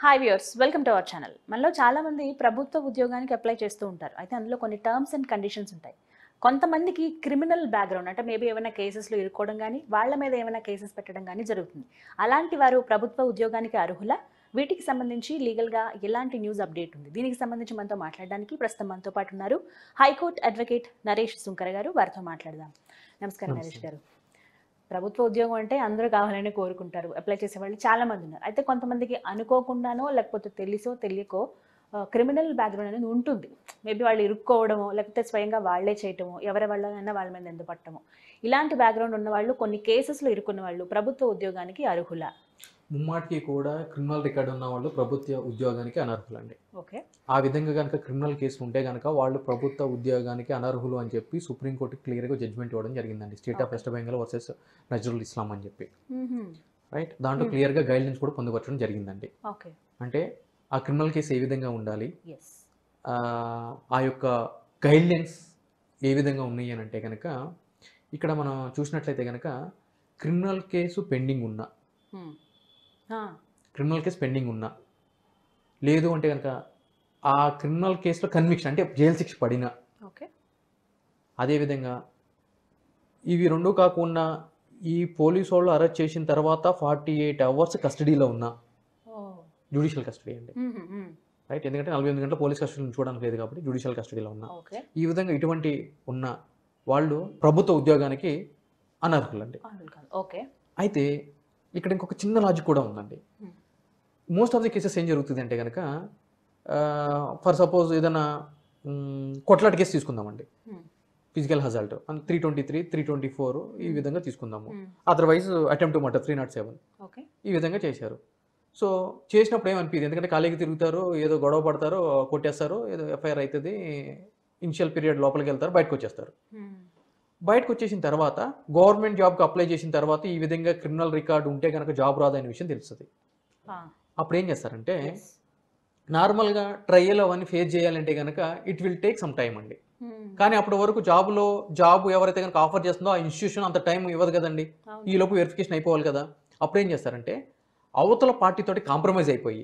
Hi viewers welcome to our channel మనలో చాలా మంది ప్రభుత్వ ఉద్యోగానికి అప్లై చేస్తూ ఉంటారు అయితే అందులో కొన్ని టర్మ్స్ అండ్ కండిషన్స్ ఉంటాయి కొంతమందికి క్రిమినల్ బ్యాక్గ్రౌండ్ అంటే మేబీ ఏమైనా కేసెస్లో ఇరుక్కోవడం కానీ వాళ్ళ మీద ఏమైనా కేసెస్ పెట్టడం కానీ జరుగుతుంది అలాంటి వారు ప్రభుత్వ ఉద్యోగానికి అర్హుల వీటికి సంబంధించి లీగల్గా ఎలాంటి న్యూస్ అప్డేట్ ఉంది దీనికి సంబంధించి మనతో మాట్లాడడానికి ప్రస్తుతం మనతో పాటు ఉన్నారు హైకోర్టు అడ్వకేట్ నరేష్ సుంకర గారు వారితో మాట్లాడదాం నమస్కారం నరేష్ గారు ప్రభుత్వ ఉద్యోగం అంటే అందరూ కావాలని కోరుకుంటారు అప్లై చేసే వాళ్ళు చాలా మంది ఉన్నారు అయితే కొంతమందికి అనుకోకుండానో లేకపోతే తెలిసో తెలియకో క్రిమినల్ బ్యాక్గ్రౌండ్ అనేది ఉంటుంది మేబీ వాళ్ళు ఇరుక్కోవడమో లేకపోతే స్వయంగా వాళ్ళే చేయటమో ఎవరి వాళ్ళనైనా వాళ్ళ మీద ఎందుకు పట్టడమో ఇలాంటి బ్యాక్గ్రౌండ్ ఉన్న వాళ్ళు కొన్ని కేసెస్లో ఇరుక్కున్న వాళ్ళు ప్రభుత్వ ఉద్యోగానికి అర్హుల ముమ్మాటికి కూడా క్రిమినల్ రికార్డు ఉన్న వాళ్ళు ప్రభుత్వ ఉద్యోగానికి అనర్హులండి ఓకే ఆ విధంగా కనుక క్రిమినల్ కేసులు ఉంటే కనుక వాళ్ళు ప్రభుత్వ ఉద్యోగానికి అనర్హులు అని చెప్పి సుప్రీంకోర్టు క్లియర్గా జడ్జ్మెంట్ ఇవ్వడం జరిగిందండి state of Okay. West Bengal versus Nazrul Islam అని చెప్పి రైట్ దాంట్లో క్లియర్గా గైడ్లైన్స్ కూడా పొందుపరచడం జరిగిందండి ఓకే అంటే ఆ క్రిమినల్ కేసు ఏ విధంగా ఉండాలి ఎస్ ఆ, ఆ యొక్క గైడ్లైన్స్ ఏ విధంగా ఉన్నాయి అని అంటే కనుక ఇక్కడ మనం చూసినట్లయితే కనుక క్రిమినల్ కేసు పెండింగ్ ఉన్న క్రిమినల్ కేసు పెండింగ్ ఉన్నా లేదు అంటే కనుక ఆ క్రిమినల్ కేసులో కన్విక్షన్ అంటే జైలు శిక్ష పడిన ఓకే అదేవిధంగా ఇవి రెండు కాకుండా ఈ పోలీసు వాళ్ళు అరెస్ట్ చేసిన తర్వాత ఫార్టీ ఎయిట్ అవర్స్ కస్టడీలో ఉన్న జ్యుడిషియల్ కస్టడీ అండి రైట్ ఎందుకంటే నలభై ఎనిమిది గంటల పోలీస్ కస్టడీలో చూడడానికి లేదు కాబట్టి జ్యుడిషియల్ కస్టడీలో ఉన్న ఓకే ఈ విధంగా ఇటువంటి ఉన్న వాళ్ళు ప్రభుత్వ ఉద్యోగానికి అనర్హులండి ఓకే అయితే ఇక్కడ ఇంకొక చిన్న లాజిక్ కూడా ఉందండి Hmm. Most of the cases ఏం జరుగుతుంది అంటే కనుక ఫర్ సపోజ్ ఏదైనా మ్, కొట్లాట కేసు తీసుకుందామండి physical assault three twenty three three twenty four ఈ Hmm. విధంగా తీసుకుందాము otherwise attempt murder three nought seven okay ఈ విధంగా చేశారు సో చేసినప్పుడు ఏమనిపించింది ఎందుకంటే ఖాళీకి తిరుగుతారు ఏదో గొడవ పడతారు కొట్టేస్తారు ఏదో ఎఫ్ఐఆర్ అవుతుంది ఇనిషియల్ పీరియడ్ లోపలికి వెళ్తారు బయటకు వచ్చేస్తారు బయటకు వచ్చేసిన తర్వాత గవర్నమెంట్ జాబ్కి అప్లై చేసిన తర్వాత ఈ విధంగా క్రిమినల్ రికార్డు ఉంటే కనుక జాబ్ రాదనే విషయం తెలుస్తుంది అప్పుడు ఏం చేస్తారంటే నార్మల్గా ట్రయల్ అవన్నీ ఫేస్ చేయాలంటే కనుక it will take some time అండి కానీ అప్పటి వరకు జాబ్లో జాబ్ ఎవరైతే కనుక ఆఫర్ చేస్తుందో ఆ ఇన్స్టిట్యూషన్ అంత టైం ఇవ్వదు కదండి ఈ లోపు వెరిఫికేషన్ అయిపోవాలి కదా అప్పుడు ఏం చేస్తారంటే అవతల పార్టీతోటి కాంప్రమైజ్ అయిపోయి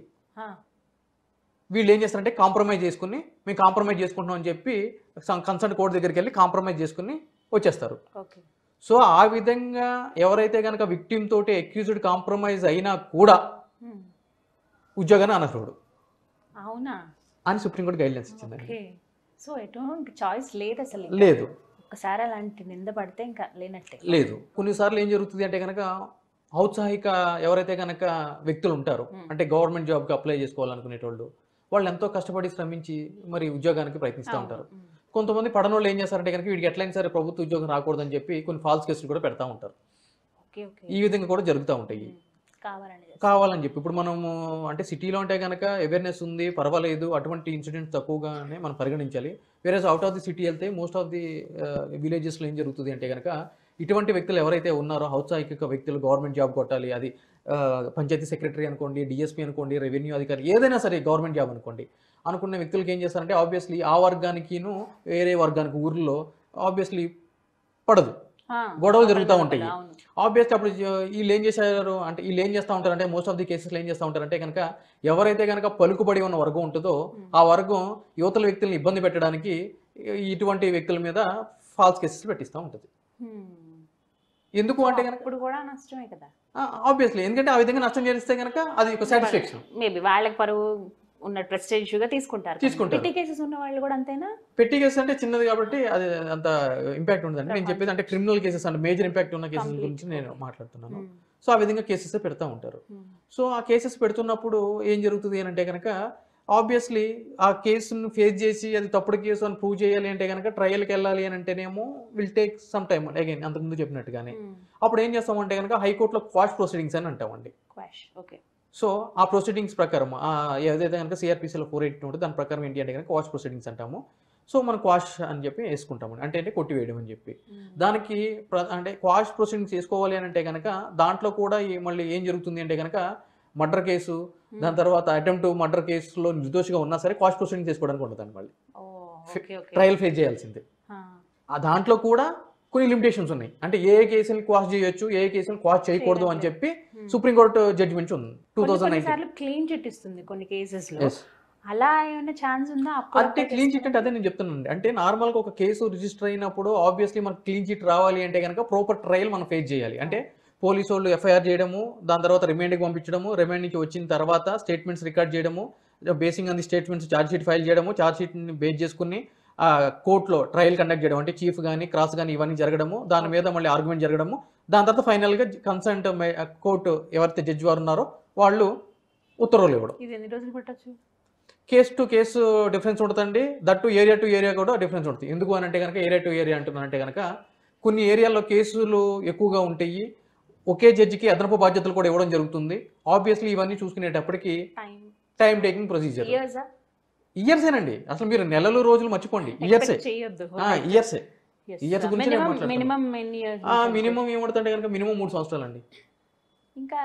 వీళ్ళు ఏం చేస్తారంటే కాంప్రమైజ్ చేసుకుని మేము కాంప్రమైజ్ చేసుకుంటున్నాం అని చెప్పి కన్సర్న్ కోర్ట్ దగ్గరికి వెళ్ళి కాంప్రమైజ్ చేసుకుని వచ్చేస్తారు ఓకే సో ఆ విధంగా ఎవరైతే కనుక విక్టిమ్ తోటి అక్యూజ్డ్ కాంప్రమైజ్ అయినా కూడా ఉద్యోగాన్ని అనర్హుడు అవునా అని సుప్రీంకోర్టు గైడ్లైన్స్ ఇచ్చిందండి ఓకే సో ఎటువంటి చాయిస్ లేదు అసలు ఇంకా. లేదు ఒకసారి అలాంటి నింద పడితే ఇంకా లేనట్టే లేదు కొన్నిసార్లు ఏం జరుగుతుంది అంటే కనుక ఔత్సాహిక ఎవరైతే కనుక వ్యక్తులు ఉంటారో Hmm. అంటే గవర్నమెంట్ జాబ్కి అప్లై చేసుకోవాలనుకునేటోళ్ళు వాళ్ళు ఎంతో కష్టపడి శ్రమించి మరి ఉద్యోగానికి ప్రయత్నిస్తూ అవును. ఉంటారు ఉమ్. కొంతమంది పడనోళ్ళు ఏం చేస్తారంటే కనుక వీడికి ఎట్లయినా సరే ప్రభుత్వ ఉద్యోగం రాకూడదని చెప్పి కొన్ని ఫాల్స్ కేసులు కూడా పెడతా ఉంటారు ఓకే ఓకే ఈ విధంగా కూడా జరుగుతూ ఉంటాయి ఉమ్. కావాలని చేస్తారు. కావాలని చెప్పి ఇప్పుడు మనము అంటే సిటీలో ఉంటే కనుక అవేర్నెస్ ఉంది పర్వాలేదు అటువంటి ఇన్సిడెంట్స్ తక్కువగానే మనం పరిగణించాలి వేరే అవుట్ ఆఫ్ ది సిటీ వెళ్తే మోస్ట్ ఆఫ్ ది విలేజెస్లో ఏం జరుగుతుంది అంటే కనుక ఇటువంటి వ్యక్తులు ఎవరైతే ఉన్నారో ఔత్సాహిక వ్యక్తులు గవర్నమెంట్ జాబ్ కొట్టాలి అది ఆ, పంచాయతీ సెక్రటరీ అనుకోండి డిఎస్పీ అనుకోండి రెవెన్యూ అధికారి ఏదైనా సరే గవర్నమెంట్ జాబ్ అనుకోండి అనుకున్న వ్యక్తులకి ఏం చేస్తారంటే ఆబ్వియస్లీ ఆ వర్గానికిను వేరే వర్గానికి ఊర్లో ఆబ్వియస్లీ పడదు ఆ, గొడవలు జరుగుతూ ఉంటాయి. అవును. ఆబ్వియస్లీ అప్పుడు జ- వీళ్ళు ఏం చేశారు అంటే వీళ్ళు ఏం చేస్తూ ఉంటారంటే మోస్ట్ ఆఫ్ ది కేసెస్లో ఏం చేస్తూ ఉంటారంటే కనుక ఎవరైతే కనుక పలుకుబడి ఉన్న వర్గం ఉంటుందో ఉమ్. ఆ వర్గం యువతల వ్యక్తులను ఇబ్బంది పెట్టడానికి ఇ- ఇటువంటి వ్యక్తుల మీద ఫాల్స్ కేసెస్ పెట్టిస్తూ ఉంటుంది ఉమ్. ఎందుకు అంటే కనుక అప్పుడు కూడా నష్టమే కదా ఆబ్వియస్లీ ఎందుకంటే ఆ విధంగా నష్టం చేస్తే కనుక అది ఒక సాటిస్ఫాక్షన్ మేబీ వాళ్ళకి పరువు ఉన్న ప్రెస్టేజ్ గా తీసుకుంటారు తీసుకుంటారు. పెట్టి కేసెస్ ఉన్న వాళ్ళు కూడా అంతేనా పెట్టి కేసు అంటే చిన్నది కాబట్టి అది అంత ఇంపాక్ట్ ఉండదండి నేను చెప్పేది అంటే క్రిమినల్ కేసెస్ అంటే మేజర్ ఇంపాక్ట్ ఉన్న కేసెస్ Complete. గురించి నేను మాట్లాడుతున్నాను ఉమ్. సో ఆ విధంగా కేసెస్ పెడతా ఉంటారు ఉమ్. సో ఆ కేసెస్ పెడుతున్నప్పుడు ఏం జరుగుతుంది అని అంటే కనుక ఆబ్వియస్లీ ఆ కేసును ఫేస్ చేసి అది తప్పుడు కేసు అని ప్రూవ్ చేయాలి అంటే కనుక ట్రయల్కి వెళ్ళాలి అని అంటేనేమో will take some time again అంతకుముందు చెప్పినట్టుగానే ఉమ్. అప్పుడు ఏం చేస్తామంటే కనుక హైకోర్టులో క్వాష్ ప్రొసీడింగ్స్ అని అంటామండి క్వాష్ ఓకే సో ఆ ప్రొసీడింగ్స్ ప్రకారం ఆ ఏదైతే కనుక సిఆర్పిసిలో ఫోర్ ఎయిటీ ఉంటుంది దాని ప్రకారం ఏంటి అంటే కనుక క్వాష్ ప్రొసీడింగ్స్ అంటాము సో మనం క్వాష్ అని చెప్పి వేసుకుంటాము అంటే అంటే కొట్టివేయడం అని చెప్పి ఉమ్. దానికి ప్ర- అంటే క్వాష్ ప్రొసీడింగ్స్ చేసుకోవాలి అని అంటే కనుక దాంట్లో కూడా ఈ- మళ్ళీ ఏం జరుగుతుంది అంటే కనుక మర్డర్ కేసు దాని తర్వాత అటెంప్ట్ మర్డర్ కేసులో నిర్దోషిగా ఉన్నా సరే క్వాష్ ప్రొసీడింగ్ చేసుకోవడానికి ఉండదండి మళ్ళీ ఓ, ఓకే ఓకే ట్రయల్ ఫేస్ చేయాల్సిందే ఆ. ఆ దాంట్లో కూడా కొన్ని లిమిటేషన్స్ ఉన్నాయి అంటే ఏ ఏ కేసులు క్వాష్ చేయొచ్చు ఏ ఏ కేసులు క్వాష్ చేయకూడదు అని చెప్పి Hmm. సుప్రీంకోర్టు జడ్జిమెంట్ ఉంది టూ కొన్ని థౌసండ్ కొన్నిసార్లు క్లీన్ చిట్ ఇస్తుంది కొన్ని కేసెస్ లో నైన్టీన్ అలా ఏమైనా ఛాన్స్ ఉందా అప్పుడు అంటే క్లీన్ చిట్ అంటే అదే నేను చెప్తున్నాను అంటే నార్మల్గా ఒక కేసు రిజిస్టర్ అయినప్పుడు ఆబ్వియస్లీ మనకు క్లీన్ చిట్ రావాలి అంటే కనుక ప్రాపర్ ట్రయల్ మనం ఫేస్ చేయాలి అంటే పోలీసు వాళ్ళు ఎఫ్ఐఆర్ చేయడము దాని తర్వాత రిమాండ్కి పంపించడము రిమాండ్ నుంచి వచ్చిన తర్వాత స్టేట్మెంట్స్ రికార్డ్ చేయడము basing on the statements charge sheet file చేయడము ఛార్జ్ షీట్ని బేస్ చేసుకుని ఆ కోర్టులో ట్రయల్ కండక్ట్ చేయడం అంటే చీఫ్ కానీ క్రాస్ కానీ ఇవన్నీ జరగడము దాని మీద మళ్ళీ ఆర్గ్యుమెంట్ జరగడము దాని తర్వాత ఫైనల్గా కన్సల్ట్ కోర్టు ఎవరైతే జడ్జి వారు ఉన్నారో వాళ్ళు ఉత్తర్వులు ఇవ్వడం ఇది ఎన్ని రోజులు పట్టొచ్చు కేసు టు కేసు డిఫరెన్స్ ఉంటుందండి that to area to area కూడా డిఫరెన్స్ ఉంటుంది ఎందుకు అని అంటే కనుక ఏరియా టు ఏరియా అంటున్నానంటే కనుక కొన్ని ఏరియాల్లో కేసులు ఎక్కువగా ఉంటాయి ఒకే జడ్జికి అదనపు బాధ్యతలు కూడా ఇవ్వడం జరుగుతుంది ఆబ్వియస్లీ ఇవన్నీ చూసుకునేటప్పటికి time time taking procedure years ఇయర్సేనండి అసలు మీరు నెలలు రోజులు మర్చిపోండి ఇయర్సే చేయొద్దు ఇయర్సే years గురించి నేను మాట్లాడుతున్నా. మినిమం ఎన్ని ఇయర్స్ మినిమం ఏమవుతుందంటే కనుక మినిమం మూడు సంవత్సరాలండి ఇంకా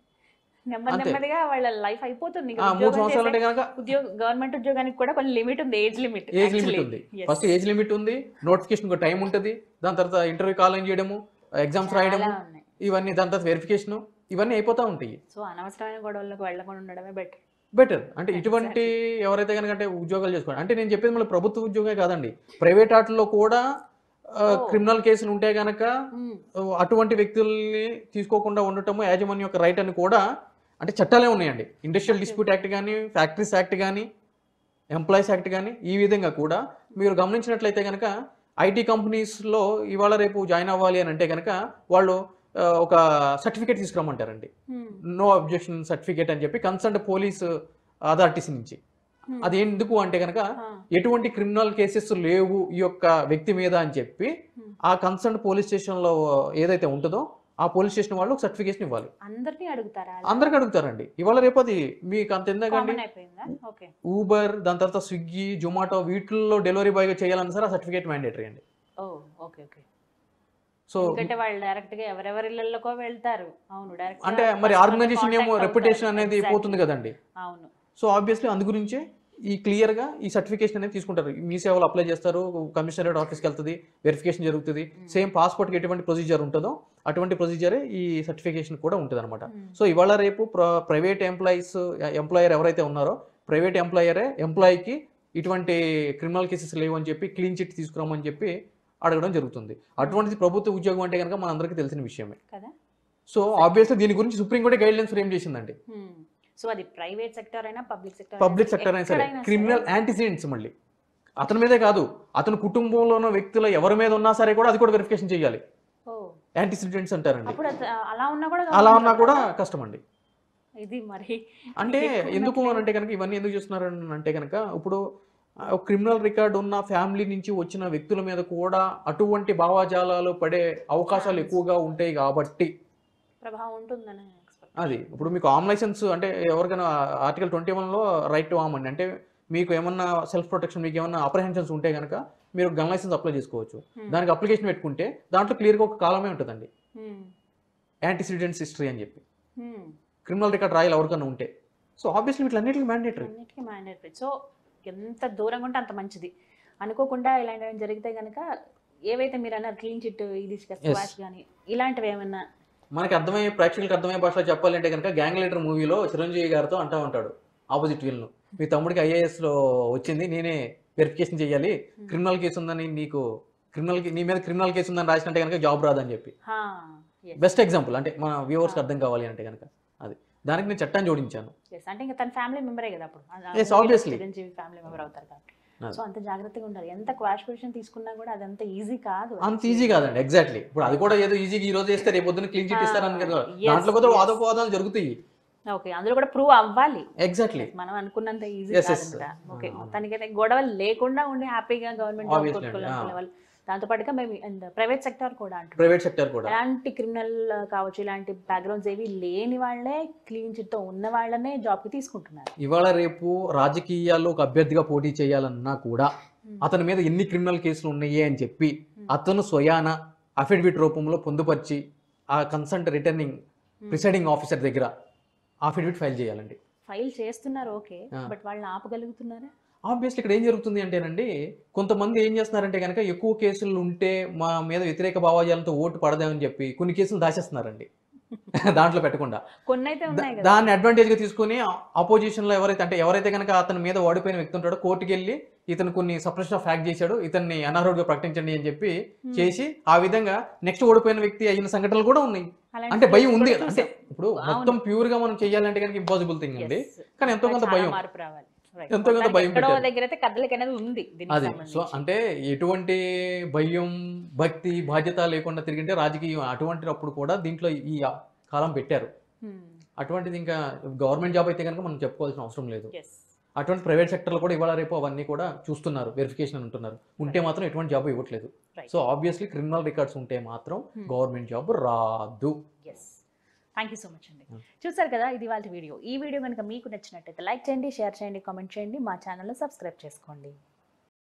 నెమ్మది అంతే. నెమ్మదిగా వాళ్ళ లైఫ్ అయిపోతుంది ఇంకా ఆ, మూడు ఉద్యోగం సంవత్సరాలు అంటే చేసే కనుక ఉద్యోగ గవర్నమెంట్ ఉద్యోగానికి కూడా కొన్ని లిమిట్ ఉంది ఏజ్ లిమిట్ ఏజ్ లిమిట్ ఉంది ఫస్ట్ ఏజ్ లిమిట్ ఉంది నోటిఫికేషన్ టైం ఉంటుంది దాని తర్వాత ఇంటర్వ్యూ కాల్ చేయడము ఎగ్జామ్స్ రాయడము ఉన్నాయి ఇవన్నీ దాని తర్వాత వెరిఫికేషన్ ఇవన్నీ అయిపోతూ ఉంటాయి సో అనవసరమైన గొడవలకు వెళ్ళకుండా ఉండడమే బెటర్ బెటర్ అంటే ఇటువంటి ఎవరైతే కనుక అంటే ఉద్యోగాలు చేసుకోండి అంటే నేను చెప్పేది మళ్ళీ ప్రభుత్వ ఉద్యోగమే కాదండి ప్రైవేట్ వాటిల్లో కూడా క్రిమినల్ కేసులు ఉంటే కనుక అటువంటి వ్యక్తుల్ని తీసుకోకుండా ఉండటము యాజమాన్యం యొక్క రైట్ అని కూడా అంటే చట్టాలే ఉన్నాయండి ఇండస్ట్రియల్ డిస్ప్యూట్ యాక్ట్ కానీ ఫ్యాక్టరీస్ యాక్ట్ కానీ ఎంప్లాయీస్ యాక్ట్ కానీ ఈ విధంగా కూడా మీరు గమనించినట్లయితే కనుక ఐటీ కంపెనీస్లో ఇవాళ రేపు జాయిన్ అవ్వాలి అని అంటే కనుక వాళ్ళు ఆ, ఒక సర్టిఫికేట్ తీసుకురమ్మంటారండి నో అబ్జెక్షన్ సర్టిఫికేట్ అని చెప్పి కన్సర్న్ పోలీస్ అథారిటీస్ నుంచి అది ఎందుకు అంటే కనుక ఎటువంటి క్రిమినల్ కేసెస్ లేవు ఈ యొక్క వ్యక్తి మీద అని చెప్పి ఆ కన్సర్న్ పోలీస్ స్టేషన్లో ఏదైతే ఉంటుందో ఆ పోలీస్ స్టేషన్ వాళ్ళు సర్టిఫికేషన్ ఇవ్వాలి అందరినీ అడుగుతారా అందరికి అడుగుతారండి ఇవాళ రేపు అది మీకు అంత ఎందుకండి కామన్ అయిపోయిందా ఓకే ఊబర్ దాని తర్వాత స్విగ్గీ జొమాటో వీటిల్లో డెలివరీ బాయ్గా చేయాలన్నా సరే ఆ సర్టిఫికేట్ మ్యాండేటరీ అండి ఓ ఓకే ఓకే సో ఎందుకంటే వాళ్ళు డైరెక్ట్ గా ఎవరెవరి ఇళ్లకో వెళ్తారు అవును డైరెక్ట్ అంటే మరి ఆర్గనైజేషన్ ఏమో రెప్యుటేషన్ అనేది పోతుంది కదండి అవును సో ఆబ్వియస్లీ అందు గురించే ఈ క్లియర్గా ఈ సర్టిఫికేషన్ అనేది తీసుకుంటారు మీ సేవలు అప్లై చేస్తారు కమిషనరేట్ ఆఫీస్కి వెళ్తుంది వెరిఫికేషన్ జరుగుతుంది సేమ్ పాస్పోర్ట్కి ఎటువంటి ప్రొసీజర్ ఉంటుందో అటువంటి ప్రొసీజరే ఈ సర్టిఫికేషన్ కూడా ఉంటుంది అనమాట Hmm. సో ఇవాళ రేపు ప్రైవేట్ ఎంప్లాయీస్ ఎంప్లాయర్ ఎవరైతే ఉన్నారో ప్రైవేట్ ఎంప్లాయరే ఎంప్లాయీకి ఇటువంటి క్రిమినల్ కేసెస్ లేవు అని చెప్పి క్లీన్ చిట్ తీసుకురామని చెప్పి అడగడం జరుగుతుంది అటువంటిది ప్రభుత్వ ఉద్యోగం అంటే కనుక మనందరికీ తెలిసిన విషయమే కదా సో ఆబ్వియస్లీ దీని గురించి సుప్రీంకోర్టు గైడ్ లైన్స్ ఫ్రేమ్ చేసిందండి సో అది ప్రైవేట్ సెక్టర్ అయినా పబ్లిక్ సెక్టర్ పబ్లిక్ సెక్టర్ అయినా సరే క్రిమినల్ యాంటిసిడెంట్స్ మళ్ళీ అతని మీదే కాదు అతని కుటుంబంలో ఉన్న వ్యక్తుల ఎవరి మీద ఉన్నా సరే కూడా అది కూడా వెరిఫికేషన్ చేయాలి ఓ యాంటిసిడెంట్స్ అంటారండి అప్పుడు అది- అలా ఉన్నా కూడా అలా government ఉన్నా కూడా ఉంటుందా? కష్టం అండి ఇది మరి అంటే ఎక్కువ ఎందుకు అని ఉన్నట్లే. అంటే కనుక ఇవన్నీ ఎందుకు చేస్తున్నారు అని అంటే కనుక ఇప్పుడు క్రిమినల్ రికార్డ్ ఉన్న ఫ్యామిలీ నుంచి వచ్చిన వ్యక్తుల మీద కూడా అటువంటి భావాజాలాలు పడే అవకాశాలు Chance. ఎక్కువగా ఉంటాయి కాబట్టి ప్రభావం ఉంటుందని expect. అది ఇప్పుడు మీకు ఆమ్ లైసెన్స్ అంటే ఎవరికైనా ఆర్టికల్ ట్వంటీ వన్లో రైట్ టు ఆమ్ అండి అంటే మీకు ఏమన్నా సెల్ఫ్ ప్రొటెక్షన్ మీకు ఏమన్నా అప్రహెన్షన్స్ ఉంటే కనుక మీరు గన్ లైసెన్స్ అప్లై చేసుకోవచ్చు Hmm. దానికి అప్లికేషన్ పెట్టుకుంటే దాంట్లో క్లియర్గా ఒక కాలమే ఉంటుందండి Hmm. యాంటీసిడెంట్స్ హిస్టరీ అని చెప్పి Hmm. క్రిమినల్ రికార్డ్ రాయాలి ఎవరికైనా ఉంటే సో ఆబ్వియస్లీ వీటిలన్నిటికీ మ్యాండేటరీ అన్నిటికీ మ్యాండేటరీ సో ఎంత దూరంగా ఉంటే అంత మంచిది అనుకోకుండా ఇలాంటివి జరిగితే కనుక ఏవైతే మీరు అన్నారు క్లీన్ చిట్ ఇది Yes. స్క్వాష్ కానీ ఇలాంటివి ఏమన్నా మనకి అర్థమయ్యే ప్రేక్షకులకు అర్థమయ్యే భాషలో చెప్పాలంటే కనుక గ్యాంగ్ లీడర్ మూవీలో చిరంజీవి గారితో అంటా ఉంటాడు ఆపోజిట్ వీల్ను మీ తమ్ముడికి ఐఏఎస్లో వచ్చింది నేనే వెరిఫికేషన్ చేయాలి క్రిమినల్ కేసు ఉందని నీకు క్రిమినల్ నీ మీద క్రిమినల్ కేసు ఉందని రాసినట్టే కనుక జాబ్ రాదని చెప్పి హా, yes, బెస్ట్ ఎగ్జాంపుల్ అంటే మన వ్యూవర్స్కి అర్థం కావాలి అంటే కనుక అది దానికి నేను చట్టాన్ని జోడించాను yes. అంటే ఇంకా తన ఫ్యామిలీ మెంబరే కదా అప్పుడు ఆ- ఆ Yes, movie లో obviously. చిరంజీవి ఫ్యామిలీ మెంబర్ అవుతారు కాబట్టి అది. సో అంత జాగ్రత్తగా ఉండాలి ఎంత క్వాష్ పొజిషన్ తీసుకున్నా కూడా అదంత ఈజీ కాదు అంత ఈజీ కాదండి ఎగ్జాక్ట్లీ ఇప్పుడు అది కూడా ఏదో ఈజీగా ఈ రోజు చేస్తే రేపు పొద్దున్న క్లీన్ చిట్ ఇస్తారని కదా yes, దాంట్లో కూడా yes. వాదోపవాదాలు జరుగుతాయి ఓకే అందులో కూడా ప్రూవ్ అవ్వాలి ఎగ్జాక్ట్లీ మనం అనుకున్నంత ఈజీ Yes, yes. కాదంట ఓకే Ah. మొత్తానికైతే గొడవలు లేకుండా ఉండి హ్యాపీగా గవర్నమెంట్ Obviously అండి, కొట్టుకోవాలనుకునే ah. వాళ్ళు దాంతో పాటుగా మేము ప్రైవేట్ సెక్టర్ కూడా అంటున్నాం ప్రైవేట్ సెక్టర్ కూడా ఎలాంటి క్రిమినల్ కావచ్చు ఇలాంటి బ్యాక్గ్రౌండ్స్ ఏవి లేని వాళ్ళే క్లీన్ చిట్ తో ఉన్న వాళ్ళనే జాబ్ కి తీసుకుంటున్నారు ఇవాళ రేపు రాజకీయాల్లో ఒక అభ్యర్థిగా పోటీ చేయాలన్నా కూడా అతని మీద ఎన్ని క్రిమినల్ కేసులు ఉన్నాయి అని చెప్పి అతను స్వయాన అఫిడవిట్ రూపంలో పొందుపరిచి ఆ కన్సల్ట్ రిటర్నింగ్ ప్రిసైడింగ్ ఆఫీసర్ దగ్గర అఫిడవిట్ ఫైల్ చేయాలండి ఫైల్ చేస్తున్నారు ఓకే Ah. బట్ వాళ్ళని ఆపగలుగుతున్నారా ఆబ్వియస్లీ ఇక్కడ ఏం జరుగుతుంది అంటేనండి కొంతమంది ఏం చేస్తున్నారంటే కనుక ఎక్కువ కేసులు ఉంటే మా మీద వ్యతిరేక భావాజాలంతో ఓటు పడదామని చెప్పి కొన్ని కేసులు దాచేస్తున్నారండి దాంట్లో పెట్టకుండా కొన్ని అయితే ఉన్నాయి దా- కదా దాన్ని అడ్వాంటేజ్ గా తీసుకుని అపోజిషన్ లో ఎవరైతే అంటే ఎవరైతే కనుక అతని మీద ఓడిపోయిన వ్యక్తి ఉంటాడో కోర్టుకి వెళ్ళి ఇతను కొన్ని సప్రెషన్ ఆఫ్ ఫ్యాక్ట్ చేశాడు ఇతన్ని అనర్హుడిగా ప్రకటించండి అని చెప్పి Hmm. చేసి ఆ విధంగా నెక్స్ట్ ఓడిపోయిన వ్యక్తి అయిన సంఘటనలు కూడా ఉన్నాయి అలాంటి అంటే భయం cases ఉంది కూడా అంటే చూసాం. ఇప్పుడు అవును. మొత్తం ప్యూర్ గా మనం చేయాలంటే కనుక ఇంపాసిబుల్ థింగ్ అండి Yes. కానీ ఎంతో కొంత చాలా భయం మార్పు రావాలి Right. ఎంతో కొంత మొత్తానికి భయం ఎక్కడో పెట్టారు. దగ్గర అయితే కదలిక అనేది ఉంది దీనికి అది సో సంబంధించి. అంటే ఎటువంటి భయం భక్తి బాధ్యత లేకుండా తిరిగింటే రాజకీయం అటువంటిప్పుడు కూడా దీంట్లో ఈ కాలం పెట్టారు Hmm. అటువంటిది ఇంకా గవర్నమెంట్ జాబ్ అయితే కనుక మనం చెప్పుకోవాల్సిన అవసరం లేదు Yes. అటువంటి ప్రైవేట్ సెక్టర్లో కూడా ఇవాళ రేపు అవన్నీ కూడా చూస్తున్నారు వెరిఫికేషన్ అని అంటున్నారు ఉంటే మాత్రం ఎటువంటి జాబ్ ఇవ్వట్లేదు Right. So obviously criminal records ఉంటే మాత్రం Hmm. గవర్నమెంట్ జాబ్ రాదు yes thank you so much అండి Hmm. చూసారు కదా ఇది వాళ్ళ వీడియో ఈ వీడియో కనుక మీకు నచ్చినట్టయితే లైక్ చేయండి షేర్ చేయండి కామెంట్ చేయండి మా ఛానల్ని సబ్స్క్రైబ్ చేసుకోండి